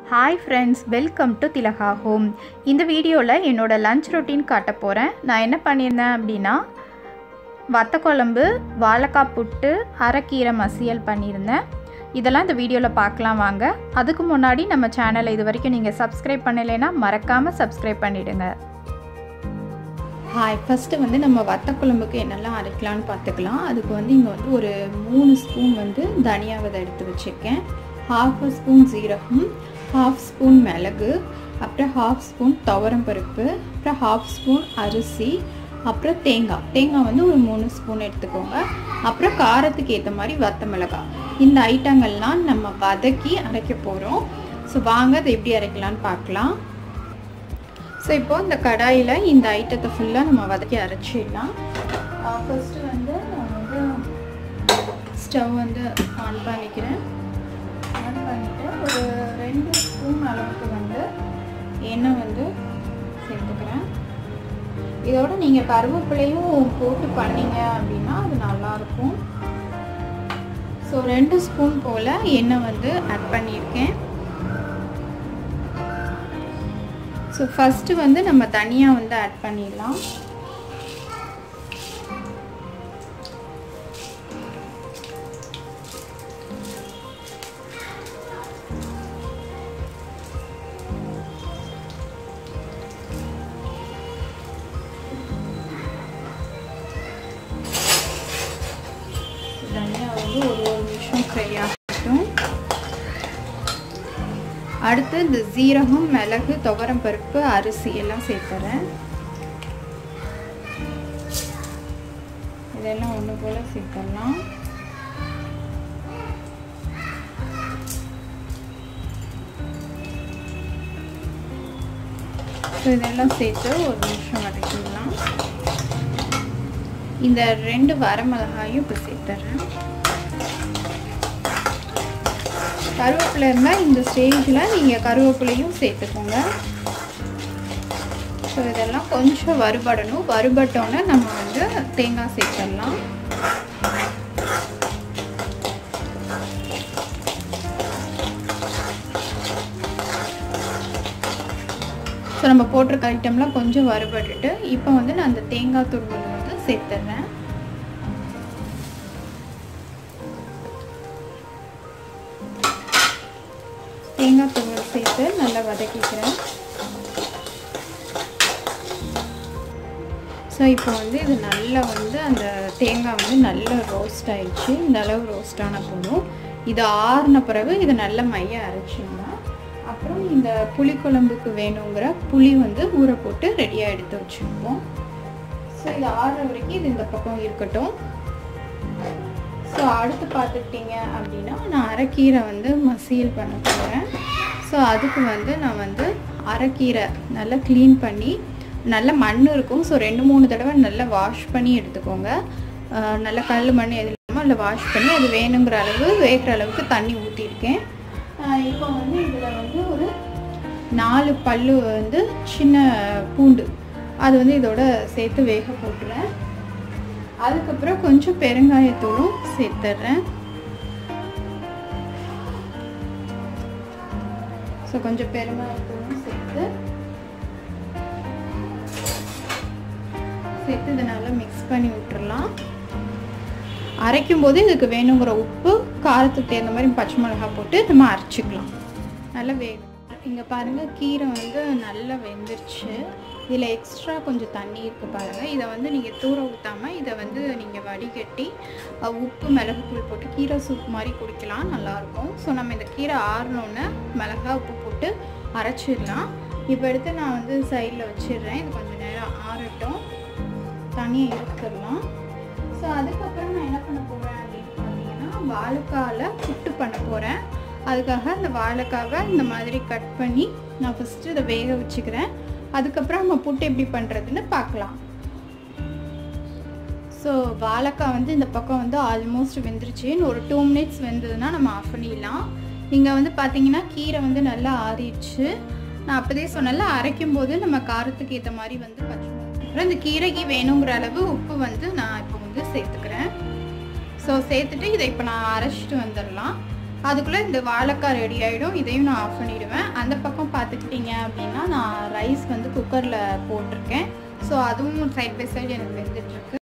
hi friends welcome to Thilaga home இந்த வீடியோவில் என்னோடய லஞ்ச் ரொட்டீன் காட்ட போகிறேன் நான் என்ன பண்ணியிருந்தேன் அப்படின்னா வத்த குழம்பு வாழைக்காய் புட்டு அரைக்கீரை மசியல் பண்ணியிருந்தேன் இதெல்லாம் இந்த வீடியோவில் பார்க்கலாம் வாங்க அதுக்கு முன்னாடி நம்ம சேனலை இது வரைக்கும் நீங்கள் சப்ஸ்கிரைப் பண்ணலைன்னா மறக்காமல் சப்ஸ்கிரைப் பண்ணிவிடுங்க ஹாய் ஃபஸ்ட்டு வந்து நம்ம வத்த குழம்புக்கு என்னெல்லாம் அரைக்கலான்னு பார்த்துக்கலாம் அதுக்கு வந்து இங்கே வந்து ஒரு மூணு ஸ்பூன் வந்து தனியா விதை எடுத்து வச்சுருக்கேன் ஹாஃப் ஸ்பூன் ஜீரகம் ஹாஃப் ஸ்பூன் மிளகு அப்புறம் ஹாஃப் ஸ்பூன் துவரம் பருப்பு அப்புறம் ஹாஃப் ஸ்பூன் அரிசி அப்புறம் தேங்காய் தேங்காய் வந்து ஒரு மூணு ஸ்பூன் எடுத்துக்கோங்க அப்புறம் காரத்துக்கு ஏற்ற மாதிரி வத்த மிளகாய் இந்த ஐட்டங்கள்லாம் நம்ம வதக்கி அரைக்க போகிறோம் ஸோ வாங்க அதை எப்படி அரைக்கலான்னு பார்க்கலாம் ஸோ இப்போ இந்த கடாயில் இந்த ஐட்டத்தை ஃபுல்லாக நம்ம வதக்கி அரைச்சிடலாம் ஃபஸ்ட்டு வந்து நான் வந்து ஸ்டவ் வந்து ஆன் பண்ணிக்கிறேன் ஆன் பண்ணிவிட்டு ஒரு ரெண்டு ஸ்பூன் அளவுக்கு வந்து எண்ணெய் வந்து சேர்த்துக்கிறேன் இதோட நீங்கள் கருவேப்பிலையும் போட்டு பண்ணீங்க அப்படின்னா அது நல்லாயிருக்கும் ஸோ ரெண்டு ஸ்பூன் போல் எண்ணெய் வந்து ஆட் பண்ணியிருக்கேன் ஸோ ஃபஸ்ட்டு வந்து நம்ம தனியாக வந்து ஆட் பண்ணிடலாம் தனியாக வந்து ஒரு ஒரு நிமிஷம் ஃப்ரை ஆகட்டும் அடுத்து இந்த ஜீரகம் மிளகு துவரம் பருப்பு அரிசி எல்லாம் சேர்த்துறேன் இதெல்லாம் ஒன்று போல் சேர்த்துடலாம் ஸோ இதெல்லாம் சேர்த்து ஒரு நிமிஷம் வதக்கிடலாம் இந்த ரெண்டு வரமிளகாயும் இப்போ சேர்த்துறேன் கருவேப்பிலை இருந்தால் இந்த ஸ்டேஜில் நீங்கள் கருவேப்பிலையும் சேர்த்துக்கோங்க ஸோ இதெல்லாம் கொஞ்சம் வறுபடணும் வறுபட்டோன்னே நம்ம வந்து தேங்காய் சேர்த்துடலாம் ஸோ நம்ம போட்டிருக்க ஐட்டம்லாம் கொஞ்சம் வறுபட்டுட்டு இப்போ வந்து நான் அந்த தேங்காய் துருவல் வந்து சேர்த்துட்றேன் தேங்காய் துருவல் சேர்த்து நல்லா வதக்கிக்கிறேன் ஸோ இப்போ வந்து இது நல்லா வந்து அந்த தேங்காய் வந்து நல்லா ரோஸ்ட் ஆயிடுச்சு இந்த அளவு ரோஸ்ட் ஆன போதும் இது ஆறின பிறகு இதை நல்லா மைய அரைச்சிடலாம் அப்புறம் இந்த புளிக்குழம்புக்கு வேணுங்கிற புளி வந்து ஊற போட்டு ரெடியாக எடுத்து வச்சுருப்போம் ஸோ இது ஆறுற வரைக்கும் இது இந்த பக்கம் இருக்கட்டும் ஸோ அடுத்து பார்த்துக்கிட்டிங்க அப்படின்னா நான் அரைக்கீரை வந்து மசியல் பண்ண போகிறேன் ஸோ அதுக்கு வந்து நான் வந்து அரைக்கீரை நல்லா க்ளீன் பண்ணி நல்ல மண் இருக்கும் ஸோ ரெண்டு மூணு தடவை நல்லா வாஷ் பண்ணி எடுத்துக்கோங்க நல்ல கல் மண் எது இல்லாமல் அதில் வாஷ் பண்ணி அது வேணுங்கிற அளவு வேகிற அளவுக்கு தண்ணி ஊற்றிருக்கேன் இப்போ வந்து இதில் வந்து ஒரு நாலு பல் வந்து சின்ன பூண்டு அது வந்து இதோட சேர்த்து வேக போட்டுறேன் அதுக்கப்புறம் கொஞ்சம் பெருங்காயத்தூளும் சேர்த்துட்றேன் ஸோ கொஞ்சம் பெருங்காயத்தூளும் சேர்த்து சேர்த்து இதை நல்லா மிக்ஸ் பண்ணி விட்டுறலாம் அரைக்கும் போது இதுக்கு வேணுங்கிற உப்பு காரத்துக்கு தகுந்த மாதிரி பச்சை மிளகா போட்டு நம்ம அரைச்சிக்கலாம் நல்லா வேகும் இங்கே பாருங்கள் கீரை வந்து நல்லா வெந்துருச்சு இதில் எக்ஸ்ட்ரா கொஞ்சம் தண்ணி இருக்குது பாருங்கள் இதை வந்து நீங்கள் தூர ஊற்றாமல் இதை வந்து நீங்கள் வடிகட்டி உப்பு மிளகுத்தூள் போட்டு கீரை சூப் மாதிரி குடிக்கலாம் நல்லாயிருக்கும் ஸோ நம்ம இந்த கீரை ஆறினோன்னே மிளகா உப்பு போட்டு அரைச்சிடலாம் இப்போ எடுத்து நான் வந்து சைடில் வச்சிடுறேன் இது கொஞ்சம் நேரம் ஆறட்டும் தனியாக எடுத்துடலாம் ஸோ அதுக்கப்புறம் நான் என்ன பண்ண போகிறேன் அப்படின்னு பார்த்தீங்கன்னா வாழைக்காயில் புட்டு பண்ண போகிறேன் அதுக்காக அந்த வாழைக்காவை இந்த மாதிரி கட் பண்ணி நான் ஃபஸ்ட்டு இதை வேக வச்சுக்கிறேன் அதுக்கப்புறம் நம்ம புட்டு எப்படி பண்ணுறதுன்னு பார்க்கலாம் ஸோ வாழைக்காய் வந்து இந்த பக்கம் வந்து ஆல்மோஸ்ட் வெந்துருச்சு ஒரு டூ மினிட்ஸ் வெந்ததுன்னா நம்ம ஆஃப் பண்ணிடலாம் இங்கே வந்து பார்த்தீங்கன்னா கீரை வந்து நல்லா ஆறிடுச்சு நான் அப்போதே சொன்னல அரைக்கும் போது நம்ம காரத்துக்கு ஏற்ற மாதிரி வந்து பச்சை அப்புறம் இந்த கீரைக்கு வேணுங்கிற அளவு உப்பு வந்து நான் இப்போ வந்து சேர்த்துக்கிறேன் ஸோ சேர்த்துட்டு இதை இப்போ நான் அரைச்சிட்டு வந்துடலாம் அதுக்குள்ளே இந்த வாழைக்காய் ரெடி ஆகிடும் இதையும் நான் ஆஃப் பண்ணிவிடுவேன் அந்த பக்கம் பார்த்துக்கிட்டிங்க அப்படின்னா நான் ரைஸ் வந்து குக்கரில் போட்டிருக்கேன் ஸோ அதுவும் சைட் பை சைடு எனக்கு வெந்துட்டுருக்கு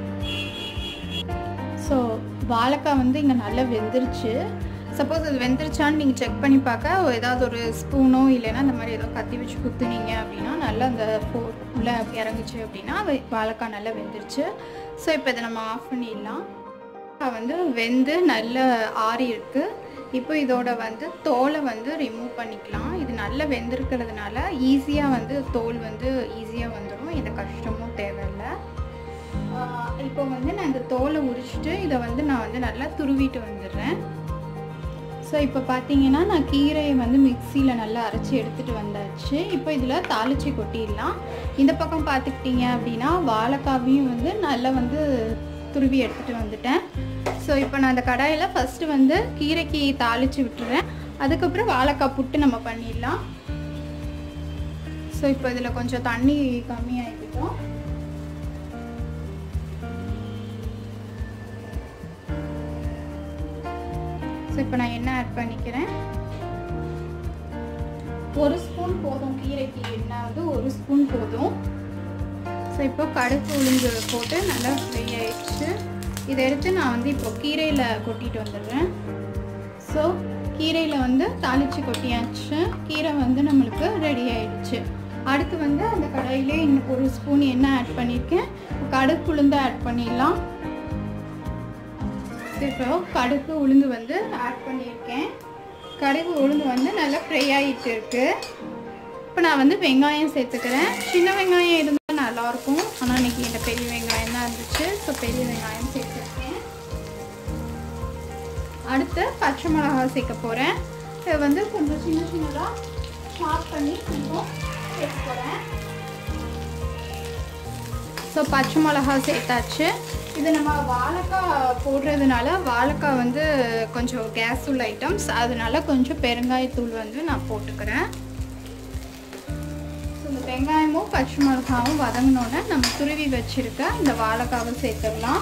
ஸோ வாழைக்காய் வந்து இங்கே நல்லா வெந்துருச்சு சப்போஸ் அது வெந்துருச்சான்னு நீங்கள் செக் பண்ணி பார்க்க ஏதாவது ஒரு ஸ்பூனோ இல்லைன்னா இந்த மாதிரி ஏதோ கத்தி வச்சு குத்துனீங்க அப்படின்னா நல்லா அந்த உள்ளே இறங்குச்சு அப்படின்னா வாழைக்காய் நல்லா வெந்துருச்சு ஸோ இப்போ இதை நம்ம ஆஃப் பண்ணிடலாம் வந்து வெந்து நல்ல ஆறி இருக்குது இப்போ இதோட வந்து தோலை வந்து ரிமூவ் பண்ணிக்கலாம் இது நல்லா வெந்திருக்கிறதுனால ஈஸியாக வந்து தோல் வந்து ஈஸியாக வந்துடும் எந்த கஷ்டமும் தேவையில்லை இப்போ வந்து நான் இந்த தோலை உரிச்சிட்டு இதை வந்து நான் வந்து நல்லா துருவிட்டு வந்துடுறேன் ஸோ இப்போ பார்த்தீங்கன்னா நான் கீரையை வந்து மிக்சியில் நல்லா அரைச்சி எடுத்துகிட்டு வந்தாச்சு இப்போ இதில் தாளிச்சி கொட்டிடலாம் இந்த பக்கம் பார்த்துக்கிட்டிங்க அப்படின்னா வாழைக்காவையும் வந்து நல்லா வந்து துருவி எடுத்துகிட்டு வந்துட்டேன் ஸோ இப்போ நான் அந்த கடாயில் ஃபஸ்ட்டு வந்து கீரைக்கு தாளித்து விட்டுறேன் அதுக்கப்புறம் வாழைக்காய் புட்டு நம்ம பண்ணிடலாம் ஸோ இப்போ இதில் கொஞ்சம் தண்ணி கம்மியாகிக்கிட்டோம் ஸோ இப்போ நான் என்ன ஆட் பண்ணிக்கிறேன் ஒரு ஸ்பூன் போதும் கீரைக்கு எண்ணெய் வந்து ஒரு ஸ்பூன் போதும் ஸோ இப்போ கடுகு உளுந்து போட்டு நல்லா ஃப்ரை ஆயிடுச்சு இதை எடுத்து நான் வந்து இப்போ கீரையில் கொட்டிட்டு வந்துடுறேன் ஸோ கீரையில் வந்து தாளித்து கொட்டியாச்சு கீரை வந்து நம்மளுக்கு ரெடி ஆயிடுச்சு அடுத்து வந்து அந்த கடாயிலே இன்னும் ஒரு ஸ்பூன் எண்ணெய் ஆட் பண்ணியிருக்கேன் கடுகு உளுந்து ஆட் பண்ணிடலாம் இப்போ கடுகு உளுந்து வந்து ஆட் பண்ணியிருக்கேன் கடுகு உளுந்து வந்து நல்லா ஃப்ரை ஆகிட்டு இருக்கு இப்போ நான் வந்து வெங்காயம் சேர்த்துக்கிறேன் சின்ன வெங்காயம் இருந்தால் நல்லாயிருக்கும் ஆனால் இன்னைக்கு இந்த பெரிய வெங்காயம் தான் இருந்துச்சு ஸோ பெரிய வெங்காயம் சேர்த்துருக்கேன் அடுத்து பச்சை மிளகாய் சேர்க்க போகிறேன் இதை வந்து கொஞ்சம் சின்ன சின்னதாக ஷார்ப் பண்ணி கொஞ்சம் சேர்க்க போகிறேன் ஸோ பச்சை மிளகா சேர்த்தாச்சு இது நம்ம வாழைக்காய் போடுறதுனால வாழைக்காய் வந்து கொஞ்சம் கேஸ் உள்ள ஐட்டம்ஸ் அதனால கொஞ்சம் பெருங்காயத்தூள் வந்து நான் போட்டுக்கிறேன் ஸோ இந்த வெங்காயமும் பச்சை மிளகாவும் வதங்கினோன்னே நம்ம துருவி வச்சுருக்க இந்த வாழைக்காவை சேர்த்துடலாம்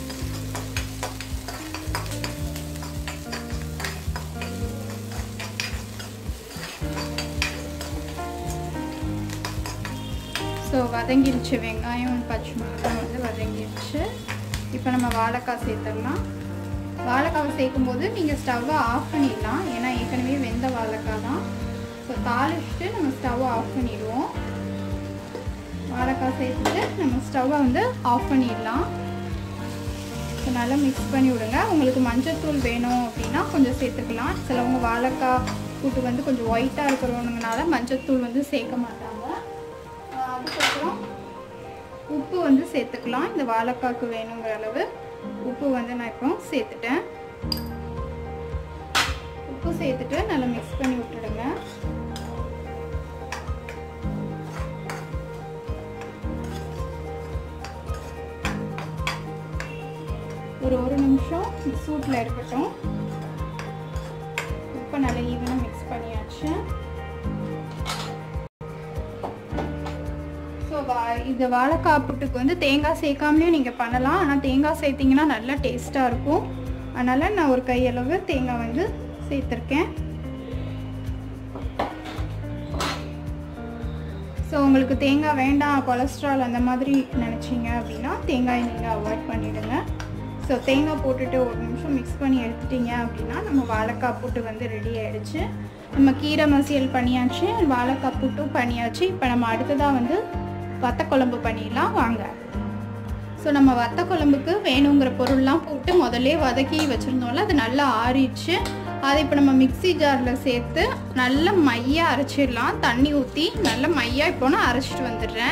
ஸோ வதங்கிருச்சு வெங்காயம் பச்சை மிளகாய் வந்து வதங்கிருச்சு இப்போ நம்ம வாழைக்காய் சேர்த்துடலாம் வாழைக்காவை சேர்க்கும் போது நீங்கள் ஸ்டவ்வை ஆஃப் பண்ணிடலாம் ஏன்னா ஏற்கனவே வெந்த வாழைக்காய் தான் ஸோ தாளிச்சுட்டு நம்ம ஸ்டவ்வை ஆஃப் பண்ணிடுவோம் வாழைக்காய் சேர்த்துட்டு நம்ம ஸ்டவ்வை வந்து ஆஃப் பண்ணிடலாம் ஸோ நல்லா மிக்ஸ் பண்ணி விடுங்க உங்களுக்கு மஞ்சள்தூள் வேணும் அப்படின்னா கொஞ்சம் சேர்த்துக்கலாம் சிலவங்க வாழைக்காய் கூட்டு வந்து கொஞ்சம் ஒயிட்டாக இருக்கிறவங்கனால மஞ்சள்தூள் வந்து சேர்க்க மாட்டாங்க அதுக்கப்புறம் உப்பு வந்து சேர்த்துக்கலாம் இந்த வாழைக்காய்க்கு வேணுங்கிற அளவு உப்பு வந்து நான் இப்போ சேர்த்துட்டேன் உப்பு சேர்த்துட்டு நல்லா மிக்ஸ் பண்ணி விட்டுடுங்க ஒரு ஒரு நிமிஷம் சூட்டில் இருக்கட்டும் உப்பை நல்லா ஈவனாக மிக்ஸ் பண்ணியாச்சு ஸோ வா இந்த வாழைக்காய் புட்டுக்கு வந்து தேங்காய் சேர்க்காமலேயும் நீங்கள் பண்ணலாம் ஆனால் தேங்காய் சேர்த்திங்கன்னா நல்லா டேஸ்ட்டாக இருக்கும் அதனால் நான் ஒரு கையளவு தேங்காய் வந்து சேர்த்துருக்கேன் ஸோ உங்களுக்கு தேங்காய் வேண்டாம் கொலஸ்ட்ரால் அந்த மாதிரி நினச்சிங்க அப்படின்னா தேங்காயை நீங்கள் அவாய்ட் பண்ணிவிடுங்க ஸோ தேங்காய் போட்டுட்டு ஒரு நிமிஷம் மிக்ஸ் பண்ணி எடுத்துட்டீங்க அப்படின்னா நம்ம வாழைக்காய் புட்டு வந்து ரெடி ஆகிடுச்சு நம்ம கீரை மசியல் பண்ணியாச்சு வாழைக்காய் புட்டும் பண்ணியாச்சு இப்போ நம்ம அடுத்ததாக வந்து வத்த குழம்பு பண்ணிடலாம் வாங்க ஸோ நம்ம வத்த குழம்புக்கு வேணுங்கிற பொருள்லாம் போட்டு முதல்ல வதக்கி வச்சுருந்தோம்ல அது நல்லா ஆறிடுச்சு அதை இப்போ நம்ம மிக்சி ஜாரில் சேர்த்து நல்லா மையாக அரைச்சிடலாம் தண்ணி ஊற்றி நல்லா மையாக இப்போ நான் அரைச்சிட்டு வந்துடுறேன்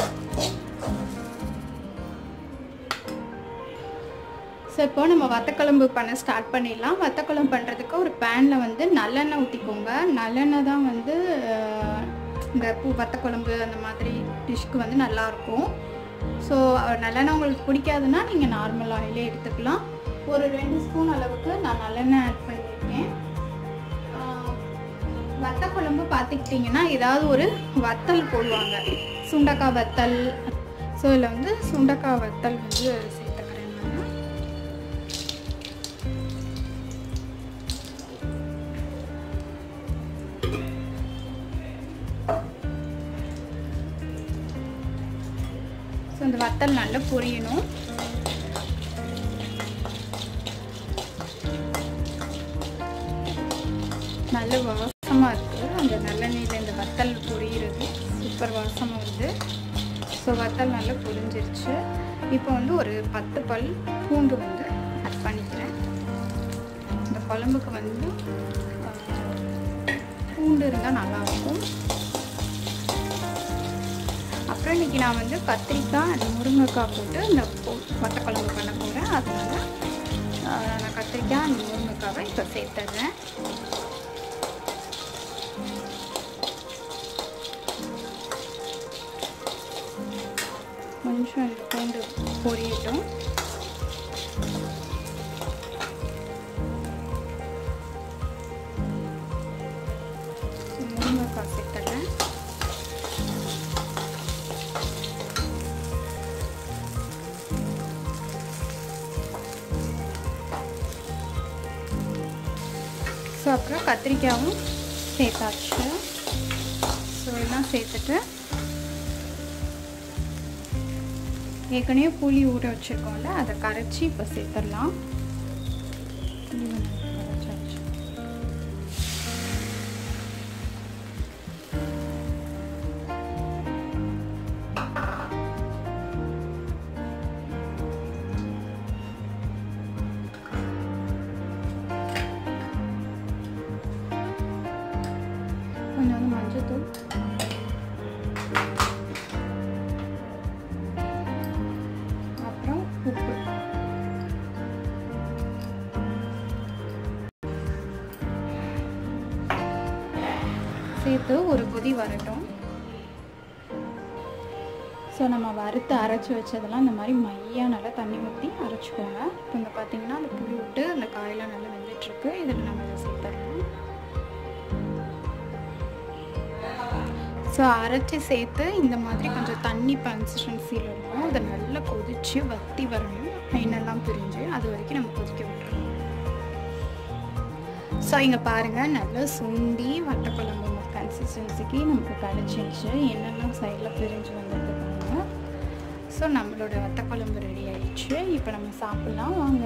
ஸோ இப்போ நம்ம வத்தக்குழம்பு பண்ண ஸ்டார்ட் பண்ணிடலாம் வத்தக்குழம்பு பண்ணுறதுக்கு ஒரு பேனில் வந்து நல்லெண்ணெய் ஊற்றிக்கோங்க நல்லெண்ணெய் தான் வந்து இந்த பூ வத்தக்குழம்பு அந்த மாதிரி டிஷ்க்கு வந்து நல்லாயிருக்கும் ஸோ நல்லெண்ணெய் உங்களுக்கு பிடிக்காதுன்னா நீங்கள் நார்மல் ஆயிலே எடுத்துக்கலாம் ஒரு ரெண்டு ஸ்பூன் அளவுக்கு நான் நல்லெண்ணெய் ஆட் பண்ணியிருக்கேன் வத்த குழம்பு பார்த்துக்கிட்டிங்கன்னா ஏதாவது ஒரு வத்தல் போடுவாங்க சுண்டக்காய் வத்தல் ஸோ இதில் வந்து சுண்டக்காய் வத்தல் வந்து சேர்த்துக்கிறேன் நான் வத்தல் நல்லா பொரியணும் நல்ல வாசமாக இருக்குது அந்த நல்லெண்ணெயில் இந்த வத்தல் பொரியிறது சூப்பர் வாசமாக வருது ஸோ வத்தல் நல்லா பொரிஞ்சிருச்சு இப்போ வந்து ஒரு பத்து பல் பூண்டு வந்து ஆட் பண்ணிக்கிறேன் இந்த குழம்புக்கு வந்து பூண்டு இருந்தால் நல்லாயிருக்கும் அப்புறம் இன்றைக்கி நான் வந்து கத்திரிக்காய் அண்ட் முருங்கைக்காய் போட்டு இந்த வத்த குழம்பு பண்ண போகிறேன் அதனால நான் கத்திரிக்காய் அண்ட் முருங்கைக்காவை இப்போ சேர்த்துட்றேன் கொஞ்சம் இது பூண்டு பொரியட்டும் முருங்கைக்காய் சேர்த்துறேன் ஸோ அப்புறம் கத்திரிக்காயும் சேர்த்தாச்சு ஸோ எல்லாம் சேர்த்துட்டு ஏற்கனவே புளி ஊற வச்சுருக்கோம்ல அதை கரைச்சி இப்போ சேர்த்துடலாம் கொஞ்சம் மஞ்சத்தூள் அப்புறம் உப்பு சேர்த்து ஒரு கொதி வரட்டும் ஸோ நம்ம வறுத்து அரைச்சி வச்சதெல்லாம் இந்த மாதிரி மையாக நல்லா தண்ணி ஊற்றி அரைச்சிக்கோங்க இப்போ இங்கே பார்த்தீங்கன்னா அந்த புளி விட்டு அந்த காயெல்லாம் நல்லா வெந்துட்டுருக்கு இதில் நம்ம இதை சேர்த்துடலாம் ஸோ அரைச்சி சேர்த்து இந்த மாதிரி கொஞ்சம் தண்ணி கன்சிஸ்டன்சியில் இருக்கும் அதை நல்லா கொதித்து வத்தி வரணும் எண்ணெல்லாம் பிரிஞ்சு அது வரைக்கும் நம்ம கொதிக்க விட்டுறணும் ஸோ இங்கே பாருங்கள் நல்லா சுண்டி வட்டக்குழம்பு கன்சிஸ்டன்சிக்கு நமக்கு கிடச்சிருச்சு எண்ணெல்லாம் சைடில் பிரிஞ்சு வந்துட்டு பாருங்க ஸோ நம்மளோட வத்தக்குழம்பு ரெடி ஆயிடுச்சு இப்போ நம்ம சாப்பிட்லாம் வாங்க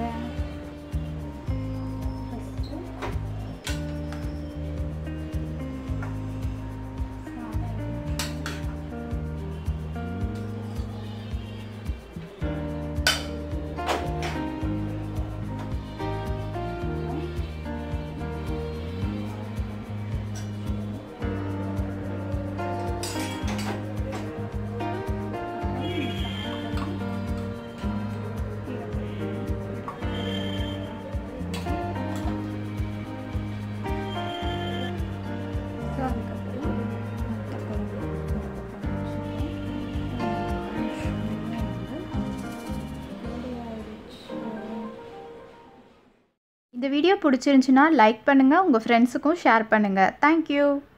இந்த வீடியோ பிடிச்சிருந்துச்சுன்னா லைக் பண்ணுங்கள் உங்கள் ஃப்ரெண்ட்ஸுக்கும் ஷேர் பண்ணுங்கள் தேங்க்யூ